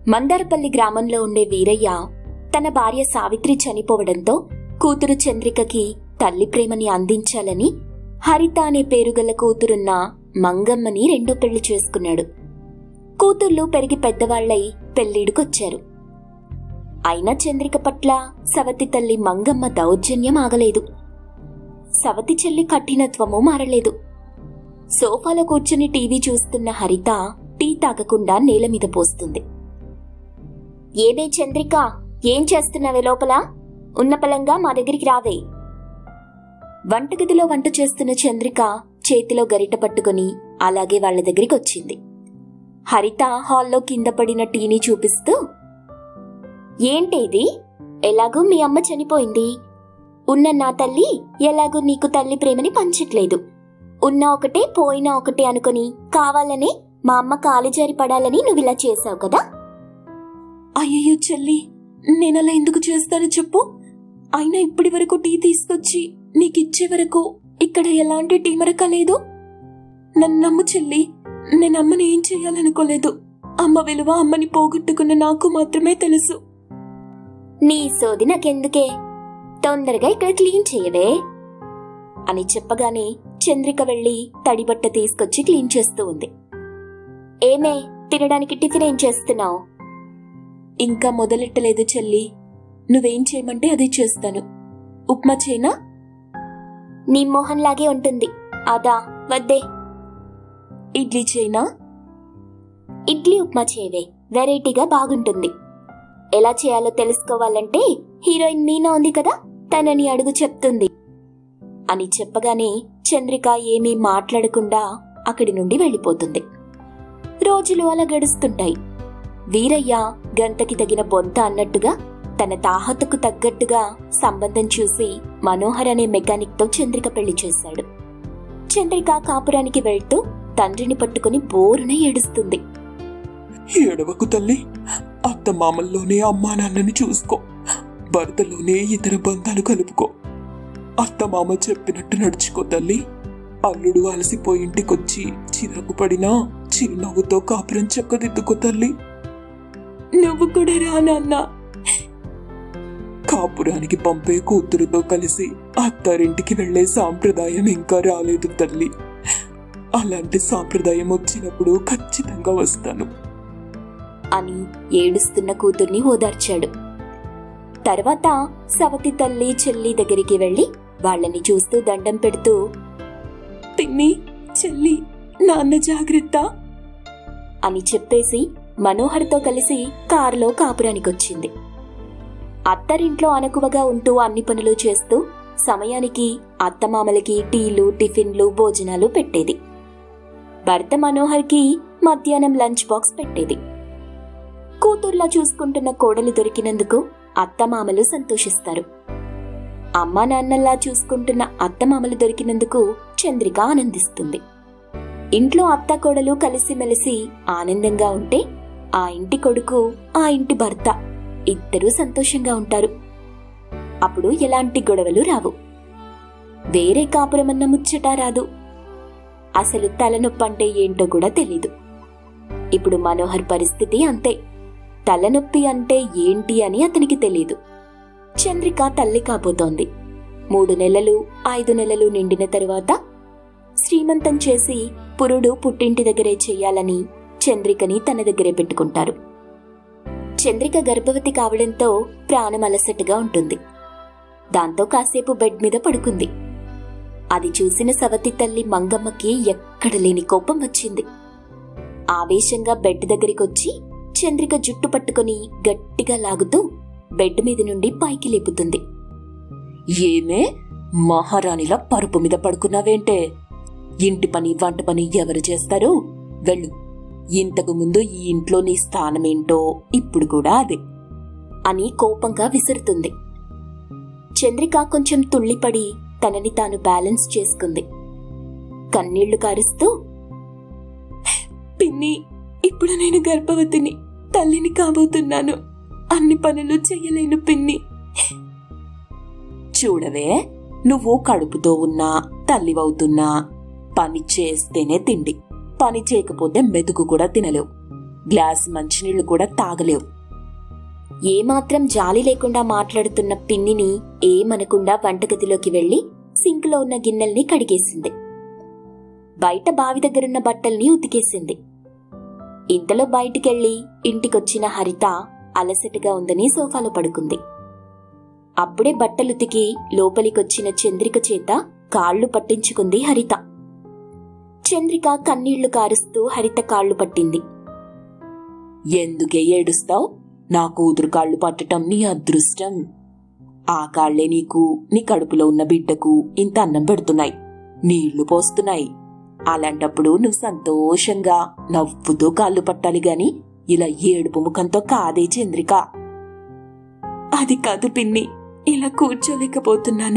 మందారపల్లి గ్రామంలో ఉండే వీరయ్య తన భార్య సావిత్రి చనిపోవడంతో కూతురు చంద్రికకి తల్లి ప్రేమని అందించాలని హరిత అనే పేరుగల కూతురున్న మంగమ్మని రెండో పెళ్లి చేసుకున్నాడు కూతుర్లు పెరిగి పెద్దవాళ్లై పెళ్లిడికొచ్చారు అయినా చంద్రిక పట్ల సవతి తల్లి మంగమ్మ దౌర్జన్యం ఆగలేదు సవతి చెల్లి కఠినత్వము మారలేదు సోఫాలో కూర్చుని టీవీ చూస్తున్న హరిత టీ తాగకుండా నేల మీద పోస్తుంది ఏమే చంద్రిక ఏం చేస్తున్నావే లోపల ఉన్న పలంగా మా దగ్గరికి రావే వంటగదిలో వంట చేస్తున్న చంద్రిక చేతిలో గరిట పట్టుకుని అలాగే వాళ్ళ దగ్గరికి వచ్చింది హరిత హాల్లో కింద పడిన టీని చూపిస్తూ ఏంటి ఇది ఎలాగూ మీ అమ్మ చనిపోయింది ఉన్న నా తల్లి ఎలాగూ నీకు తల్లి ప్రేమని పంచట్లేదు ఉన్న ఒకటే పోయినా ఒకటే అనుకుని కావాలనే మా అమ్మ కాలు జారి పడాలని నువ్విలా చేసావు కదా అయ్యయ్యో చెల్లి నేనలా ఎందుకు చేస్తానో చెప్పు అయినా ఇప్పటి వరకు టీ తీసుకొచ్చి నీకిచ్చే వరకు ఇక్కడ ఎలాంటి టీ మరక లేదు నన్ను నమ్ము చెల్లి నేను అమ్మని ఏం చేయాలనుకోలేదు అమ్మ విలువ అమ్మని పోగొట్టుకున్న నాకు మాత్రమే తెలుసు నీ సోది నాకెందుకే తొందరగా ఇక్కడ క్లీన్ చేయవే అని చెప్పగానే చంద్రిక వెళ్లి తడిబట్ట తీసుకొచ్చి క్లీన్ చేస్తూ ఉంది ఏమే తినడానికి టిఫిన్ ఏం చేస్తున్నావు ఇంకా మొదలెట్టలేదు చెల్లి నువ్వేం చేయమంటే అది చేస్తాను ఉప్మా చేయనా నీ మొహంలాగే ఉంటుంది అదా వద్దే ఇడ్లీ చేయనా ఇడ్లీ ఉప్మా చేయవే వెరైటీగా బాగుంటుంది ఎలా చేయాలో తెలుసుకోవాలంటే హీరోయిన్ మీనా ఉంది కదా తనని అడుగు చెప్తుంది అని చెప్పగానే చంద్రిక ఏమీ మాట్లాడకుండా అక్కడి నుండి వెళ్ళిపోతుంది రోజులు అలా గడుస్తుంటాయి వీరయ్య గంతకి తగిన బొంత అన్నట్టుగా తన తాహతుకు తగ్గట్టుగా సంబంధం చూసి మనోహర్ అనే మెకానిక్ తో చంద్రిక పెళ్లి చేశాడు చంద్రిక కాపురానికి వెళ్తూ తండ్రిని పట్టుకుని బోరున ఏడుస్తుంది ఏడవకు తల్లి అత్త మామల్లోనే అమ్మా నాన్నని చూసుకో భర్తలోనే ఇతర బంధాలు కలుపుకో అత్త మామ చెప్పినట్టు నడుచుకో తల్లి అల్లుడు అలసిపోయి ఇంటికొచ్చి చిరాకు పడినా చిరునవ్వుతో కాపురం చక్కదిద్దుకో తల్లి నువ్వు కూడా రా నాన్న కాపురానికి పంపే కూతురుతో కలిసి అత్తారింటికి వెళ్లే సాంప్రదాయం ఇంకా రాలేదు తల్లి అలాంటి సాంప్రదాయం వచ్చినప్పుడు ఖచ్చితంగా వస్తాను అని ఏడుస్తున్న కూతుర్ని ఓదార్చాడు తర్వాత సవతి తల్లి చెల్లి దగ్గరికి వెళ్లి వాళ్ళని చూస్తూ దండం పెడుతూ పిన్ని చెల్లి నాన్న జాగ్రత్త అని చెప్పేసి మనోహర్తో కలిసి కారులో కాపురానికొచ్చింది అత్తరింట్లో అనకువగా ఉంటూ అన్ని పనులు చేస్తూ సమయానికి అత్తమామలకి టీలు టిఫిన్లు భోజనాలు పెట్టేది భర్త మనోహర్కి మధ్యాహ్నం లంచ్ బాక్స్ పెట్టేది కూతుర్లా చూసుకుంటున్న కోడలు దొరికినందుకు అత్తమామలు సంతోషిస్తారు అమ్మా నాన్నల్లా చూసుకుంటున్న అత్తమామలు దొరికినందుకు చంద్రిక ఆనందిస్తుంది ఇంట్లో అత్త కోడలు కలిసిమెలిసి ఆనందంగా ఉంటే ఆ ఇంటి కొడుకు ఆ ఇంటి భర్త ఇద్దరూ సంతోషంగా ఉంటారు అప్పుడు ఎలాంటి గొడవలు రావు వేరే కాపురమన్న ముచ్చట రాదు అసలు తలనొప్పంటే ఏంటో కూడా తెలీదు ఇప్పుడు మనోహర్ పరిస్థితి అంతే తలనొప్పి అంటే ఏంటి అని అతనికి తెలీదు చంద్రిక తల్లి కాబోతోంది మూడు నెలలు ఐదు నెలలు నిండిన తరువాత శ్రీమంతం చేసి పురుడు పుట్టింటి దగ్గరే చెయ్యాలని చంద్రికని తన దగ్గరే పెట్టుకుంటారు చంద్రిక గర్భవతి కావడంతో ప్రాణం అలసటగా ఉంటుంది దాంతో కాసేపు బెడ్ మీద పడుకుంది అది చూసిన సవతి తల్లి మంగమ్మకి ఎక్కడ లేని కోపం వచ్చింది ఆవేశంగా బెడ్ దగ్గరికొచ్చి చంద్రిక జుట్టు పట్టుకుని గట్టిగా లాగుతూ బెడ్ మీద నుండి పైకి లేపుతుంది ఏమే మహారాణిలా పరుపు మీద పడుకున్నావేంటే ఇంటి పని వంట పని ఎవరు చేస్తారు వెళ్ళు ఇంతకు ముందు ఈ ఇంట్లో నీ స్థానమేంటో ఇప్పుడు కూడా అదే అని కోపంగా విసురుతుంది చంద్రిక కొంచెం తుళ్ళిపడి తనని తాను బ్యాలెన్స్ చేసుకుంది కన్నీళ్లు కారుస్తూ పిన్ని ఇప్పుడు నేను గర్భవతిని తల్లిని కాబోతున్నాను అన్ని పనులు చెయ్యలేను పిన్ని చూడవే నువ్వు కడుపుతో ఉన్నా తల్లివవుతున్నా పని చేస్తేనే తిండి పని చేయకపోతే మెతుకు కూడా తినలేవు గ్లాస్ మంచినీళ్లు కూడా తాగలేవు ఏమాత్రం జాలి లేకుండా మాట్లాడుతున్న పిన్నిని ఏమనకుండా వంటగదిలోకి వెళ్లి సింక్లో ఉన్న గిన్నెల్ని కడిగేసింది బయట బావి దగ్గరున్న బట్టల్ని ఉతికేసింది ఇంతలో బయటికెళ్లి ఇంటికొచ్చిన హరిత అలసటగా ఉందని సోఫాలో పడుకుంది అప్పుడే బట్టలుతికి లోపలికొచ్చిన చంద్రిక చేత కాళ్లు పట్టించుకుంది హరిత చంద్రిక కన్నీళ్లు కారుస్తూ హరిత కాళ్లు పట్టింది ఎందుకే ఏడుస్తావు నా కూతురు కాళ్ళు పట్టటం నీ అదృష్టం ఆ కాళ్లే నీకు నీ కడుపులో ఉన్న బిడ్డకు ఇంత అన్నం పెడుతున్నాయి నీళ్లు పోస్తున్నాయి అలాంటప్పుడు నువ్వు సంతోషంగా నవ్వుతూ కాళ్ళు పట్టాలి గాని ఇలా ఏడుపు ముఖంతో కాదే చంద్రిక అది కాదు పిన్ని ఇలా కూర్చోలేకపోతున్నాను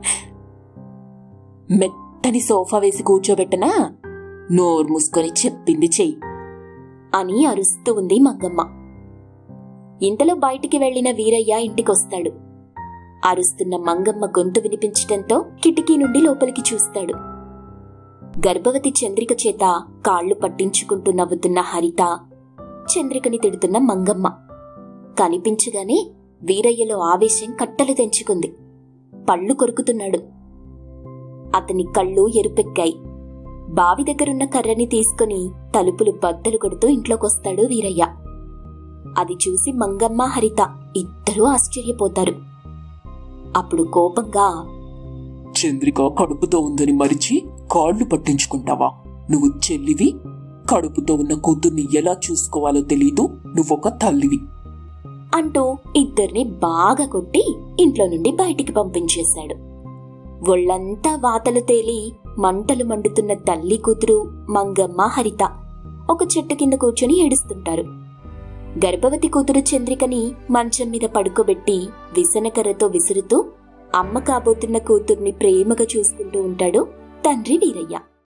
మెత్తని సోఫా వేసి కూర్చోబెట్టనా నోరు మూసుకొని చెప్పింది చెయ్యి అని అరుస్తూ ఉంది మంగమ్మ ఇంతలో బయటికి వెళ్లిన వీరయ్య ఇంటికొస్తాడు అరుస్తున్న మంగమ్మ గొంతు వినిపించటంతో కిటికీ నుండి లోపలికి చూస్తాడు గర్భవతి చంద్రిక చేత కాళ్లు పట్టించుకుంటూ నవ్వుతున్న హరిత చంద్రికని తిడుతున్న మంగమ్మ కనిపించగానే వీరయ్యలో ఆవేశం కట్టలు తెంచుకుంది పళ్ళు కొరుకుతున్నాడు అతని కళ్ళు ఎరుపెక్కాయి బావి దగ్గరున్న కర్రని తీసుకుని తలుపులు బద్దలు కొడుతూ ఇంట్లోకొస్తాడు వీరయ్య అది చూసి మంగమ్మ హరిత ఇద్దరూ ఆశ్చర్యపోతారు అప్పుడు కోపంగా చంద్రిక కడుపుతో ఉందని మరిచి కాళ్ళు పట్టించుకుంటావా నువ్వు చెల్లివి కడుపుతో ఉన్న కూతుర్ని ఎలా చూసుకోవాలో తెలీదు నువ్వొక తల్లివి అంటూ ఇద్దరిని బాగా కొట్టి ఇంట్లో నుండి బయటికి పంపించేశాడు ఒళ్ళంతా వాతలు తేలి మంటలు మండుతున్న తల్లి కూతురు మంగమ్మ హరిత ఒక చెట్టు కింద కూర్చొని ఏడుస్తుంటారు గర్భవతి కూతురు చంద్రికని మంచం మీద పడుకోబెట్టి విసనకర్రతో విసురుతూ అమ్మ కాబోతున్న కూతుర్ని ప్రేమగా చూసుకుంటూ ఉంటాడు తండ్రి వీరయ్య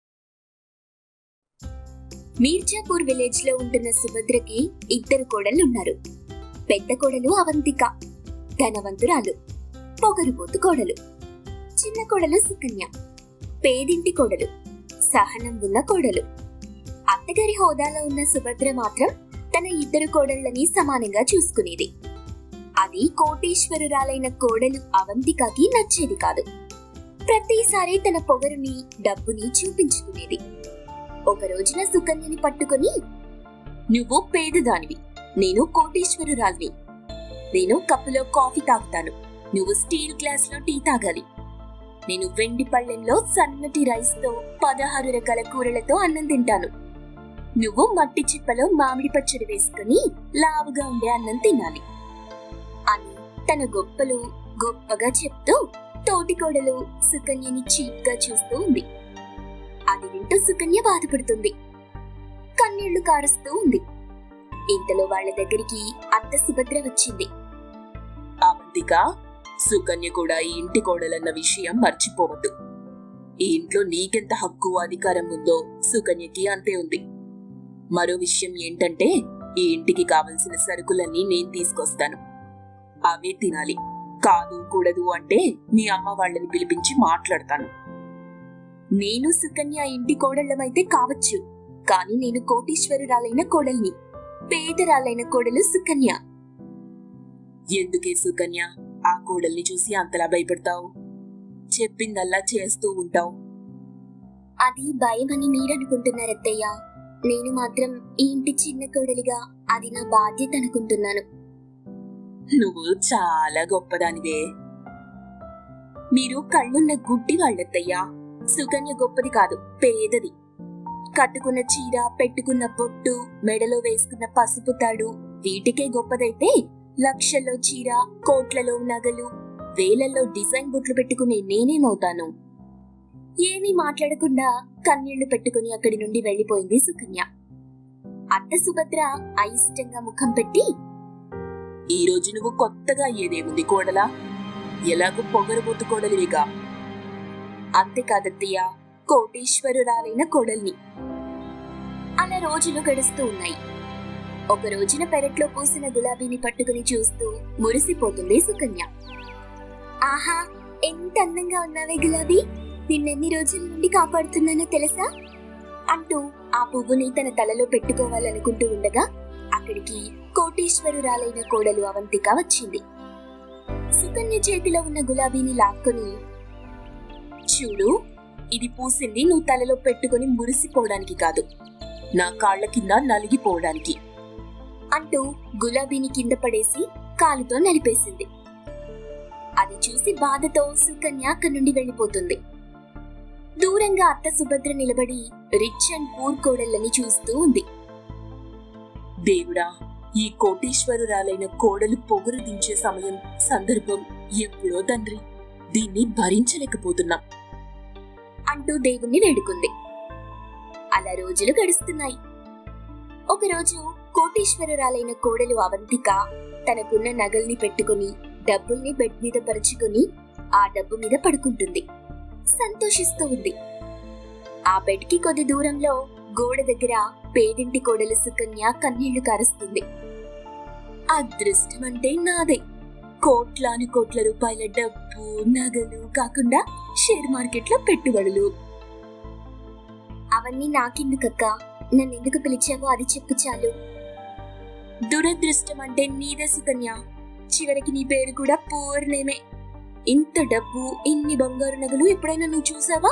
మీర్జాపూర్ విలేజ్ లో ఉంటున్న సుభద్రకి ఇద్దరు కోడళ్ళున్నారు పెద్ద కోడలు అవంతిక ధనవంతురాలు పొగరుబోతు కోడలు చిన్న కోడలు సుకన్య పేదింటి కోడలు సహనం ఉన్న కోడలు అత్తగారి హోదాలో ఉన్న సుభద్ర మాత్రం తన ఇద్దరు కోడళ్ళని సమానంగా చూసుకునేది అది కోటీశ్వరురాలైన కోడలు అవంతికకి నచ్చేది కాదు ప్రతిసారి తన పొగరుని డబ్బుని చూపించుకునేది ఒక రోజున సుకన్యని పట్టుకొని నువ్వు పేదదానివి నేను కోటీశ్వరురాల్ని నేను కప్పులో కాఫీ తాగుతాను నువ్వు స్టీల్ గ్లాస్ లో టీ తాగాలి నేను వెండి పళ్ళెంలో సన్నటి రైస్ తో పదహారు రకాల కూరలతో అన్నం తింటాను నువ్వు మట్టి చిప్పలో మామిడి పచ్చడి వేసుకుని లావుగా ఉండే అన్నం తినాలి అని తన గొప్పలు గొప్పగా చెప్తూ తోటికోడలు సుకన్యని చీప్ గా చూస్తూ ఉంది అది వింటూ సుకన్య బాధపడుతుంది కన్నీళ్లు కారుస్తూ ఉంది ఇంతలో వాళ్ళ దగ్గరికి అత్త సుభద్ర వచ్చింది అవంతిక సుకన్య కూడా ఈ ఇంటి కోడలన్న విషయం మర్చిపోవద్దు ఈ ఇంట్లో నీకెంత హక్కు అధికారం ఉందో సుకన్యకి అంతే ఉంది మరో విషయం ఏంటంటే ఈ ఇంటికి కావలసిన సరుకులన్నీ నేను తీసుకొస్తాను అవే తినాలి కాదు కూడదు అంటే మీ అమ్మ వాళ్ళని పిలిపించి మాట్లాడతాను నేను సుకన్య ఇంటి కోడళ్ళమైతే కావచ్చు కానీ నేను కోటీశ్వరురాలైన కోడల్ని పేదరాలైన కోడలు సుకన్య ఎందుకే సుకన్య ఆ కోడల్ని చూసి అంతలా భయపడతావు చెప్పిందల్లా చేస్తూ ఉంటావు అది భయమని మీరనుకుంటున్నారత్తయ్య నేను మాత్రం ఈ ఇంటి చిన్న కోడలిగా అది నా బాధ్యత అనుకుంటున్నాను నువ్వు చాలా గొప్పదానివే మీరు కళ్ళున్న గుడ్డి వాళ్ళత్తయ్యా సుకన్య గొప్పది కాదు పేదది కట్టుకున్న చీర పెట్టుకున్న బొట్టు మెడలో వేసుకున్న పసుపు తాడు వీటికే గొప్పదైతే లక్షల్లో చీర కోట్లలో నగలు వేలల్లో డిజైన్ బొట్లు పెట్టుకునే నేనేమవుతాను ఏమీ మాట్లాడకుండా కన్నీళ్లు పెట్టుకుని అక్కడి నుండి వెళ్లిపోయింది సుకన్య అత్త సుభద్ర అయిష్టంగా ముఖం పెట్టి ఈ రోజు నువ్వు కొత్తగా అయ్యేదేముంది కోడలా ఎలాగో పొగరబోతు కోడలివిగా అంతేకాదత్తయ్య కోటీశ్వరురాలైన కోడల్ని అలా రోజులు గడుస్తూ ఉన్నాయి ఒక రోజున పెరట్లో పూసిన గులాబీని పట్టుకుని చూస్తూ మురిసిపోతుంది సుకన్య ఆహా ఎంత అందంగా ఉన్నావే గులాబీ నిన్నెన్ని రోజుల నుండి కాపాడుతున్నానో తెలుసా అంటూ ఆ పువ్వుని తన తలలో పెట్టుకోవాలనుకుంటూ ఉండగా అక్కడికి కోటీశ్వరురాలైన కోడలు అవంతిక వచ్చింది సుకన్య చేతిలో ఉన్న గులాబీని లాక్కొని చూడు ఇది పూసింది నువ్వు తలలో పెట్టుకొని మురిసిపోవడానికి కాదు నా కాళ్ల కింద నలిగిపోవడానికి అంటూ గులాబీని కింద పడేసి కాలుతో నలిపేసింది అది చూసి బాధతో సుకన్య అక్కడి నుండి వెళ్ళిపోతుంది దూరంగా అత్త సుభద్ర నిలబడి రిచ్ అండ్ పూర్ కోడళ్ళని చూస్తూ ఉంది దేవుడా ఈ కోటీశ్వరురాలైన కోడలు పొగరు దించే సమయం సందర్భం ఎప్పుడో తండ్రి దీన్ని భరించలేకపోతున్నా అంటూ దేవుణ్ణి వేడుకుంది అలా రోజులు గడుస్తున్నాయి ఒకరోజు కోటీశ్వరురాలైన కోడలు అవంతిక తనకున్న నగల్ని పెట్టుకుని డబ్బుల్ని బెడ్ మీద పరుచుకుని ఆ డబ్బు మీద పడుకుంటుంది సంతోషిస్తూ ఉంది ఆ బెడ్ కి కొద్ది దూరంలో గోడ దగ్గర పేదింటి కోడలు సుకన్య కన్నీళ్లు కారుస్తుంది అదృష్టం అంటే నాదే కోట్లాను కోట్ల రూపాయల డబ్బు నగలు కాకుండా షేర్ మార్కెట్ లో పెట్టుబడులు అవన్నీ నాకెందుకక్క నన్నెందుకు పిలిచావో అది చెప్పు చాలు దురదృష్టం అంటే నీదే సుకన్య చివరికి నీ పేరు కూడా పూర్ణేమే ఇంత డబ్బు ఇన్ని బంగారు నగలు ఎప్పుడైనా నువ్వు చూసావా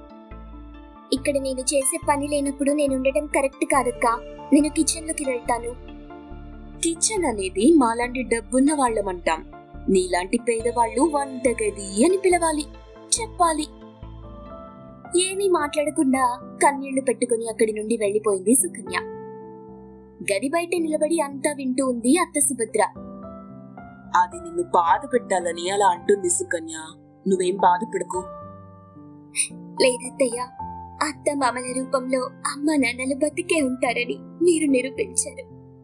ఇక్కడ నేను చేసే పని లేనప్పుడు నేను ఉండటం కరెక్ట్ కాదక్కా నేను కిచెన్ లోకి వెళ్తాను కిచెన్ అనేది మాలాంటి డబ్బున్న వాళ్ళమంటాం నీలాంటి పేదవాళ్ళు వంటగది అని పిలవాలి చెప్పాలి ఏమీ మాట్లాడకుండా కన్నీళ్లు పెట్టుకుని అక్కడి నుండి వెళ్లిపోయింది సుకన్య గది బయట నిలబడి అంతా వింటూ ఉంది అత్త సుభద్ర అది నిన్ను బాధ పెట్టాలని అలా అంటుంది సుకన్య నువ్వేం బాధపడకు లేదత్తయ్య అత్త మామల రూపంలో అమ్మ నాన్నలు బతికే ఉంటారని మీరు నిరూపించారు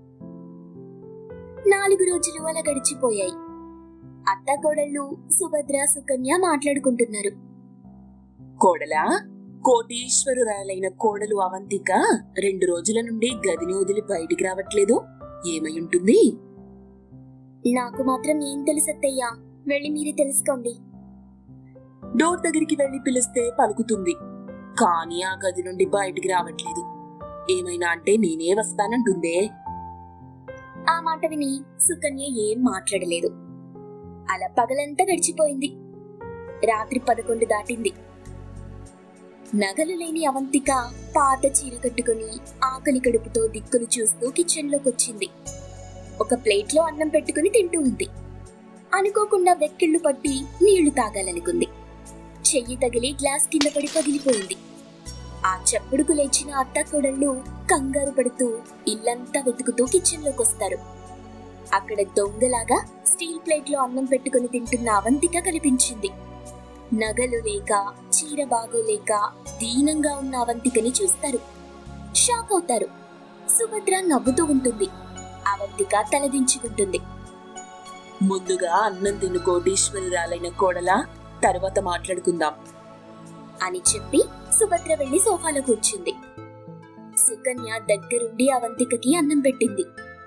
నాలుగు రోజులు అలా గడిచిపోయాయి అత్త కోడళ్ళు సుభద్ర సుకన్య మాట్లాడుకుంటున్నారు కోడలా కోటీశ్వరురాలైన కోడలు అవంతిక రెండు రోజుల నుండి గదిని వదిలి బయటికి రావట్లేదు ఏమై ఉంటుంది నాకు మాత్రం ఏం తెలుసత్తయ్యా వెళ్ళి మీరే తెలుసుకోండి డోర్ దగ్గరికి వెళ్ళి పిలిస్తే పలుకుతుంది కానీ ఆ గది నుండి బయటికి రావట్లేదు ఏమైనా అంటే నేనే వస్తానంటుందే ఆ మాట విని సుకన్య ఏం మాట్లాడలేదు అలా పగలంతా గడిచిపోయింది రాత్రి పదకొండు దాటింది నగలు లేని అవంతిక పాత చీర కట్టుకుని ఆకలి కడుపుతో దిక్కులు చూస్తూ కిచెన్ లోకి వచ్చింది ఒక ప్లేట్లో అన్నం పెట్టుకుని తింటూ ఉంది అనుకోకుండా వెక్కిళ్లు పట్టి నీళ్లు తాగాలనుకుంది చెయ్యి తగిలి గ్లాస్ కింద పడి పగిలిపోయింది ఆ చప్పుడుకు లేచిన అత్త కోడళ్ళు కంగారు పడుతూ ఇల్లంతా వెతుకుతూ కిచెన్ లోకి వస్తారు అక్కడ దొంగలాగా స్టీల్ ప్లేట్ లో అన్నం పెట్టుకుని తింటున్న అవంతిక కనిపించింది నగలు లేక చీర బాగోలేక దీనంగా ఉన్న అవంతికని చూస్తారు షాక్ అవుతారు సుభద్ర నవ్వుతూ ఉంటుంది అవంతిక తలదించుకుంటుంది ముందుగా అన్నం తిను కోటీశ్వరురాలైన కోడలా తర్వాత మాట్లాడుకుందాం అని చెప్పి సుభద్ర వెళ్లి సోఫాలో కూర్చుంది సుకన్య దగ్గరుండి అవంతికకి అన్నం పెట్టింది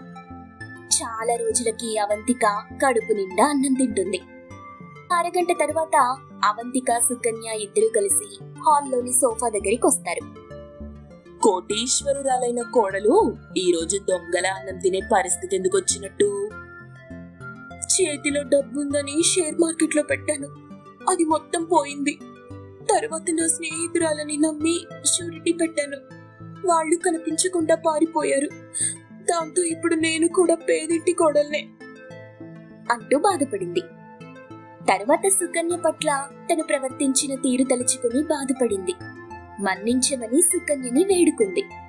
చాలా రోజులకి అవంతిక కడుపు నిండా అన్నం తింటుంది అరగంట తర్వాత అవంతిక సుకన్య ఇద్దరు కలిసి హాల్లోని సోఫా దగ్గరికి వస్తారు కోటీశ్వరురాలైన కోడలు ఈ రోజు దొంగల అన్నం తినే పరిస్థితి ఎందుకు వచ్చినట్టు చేతిలో డబ్బుందని షేర్ మార్కెట్ లో పెట్టాను అది మొత్తం పోయింది తర్వాత నా స్నేహితురాలని నమ్మి షూరిటీ పెట్టాను వాళ్ళు కనిపించకుండా పారిపోయారు దాంతో ఇప్పుడు నేను కూడా పేదింటి కోడల్నే అంటూ బాధపడింది తర్వాత సుకన్య పట్ల తను ప్రవర్తించిన తీరు తలుచుకుని బాధపడింది మన్నించమని సుకన్యని వేడుకుంది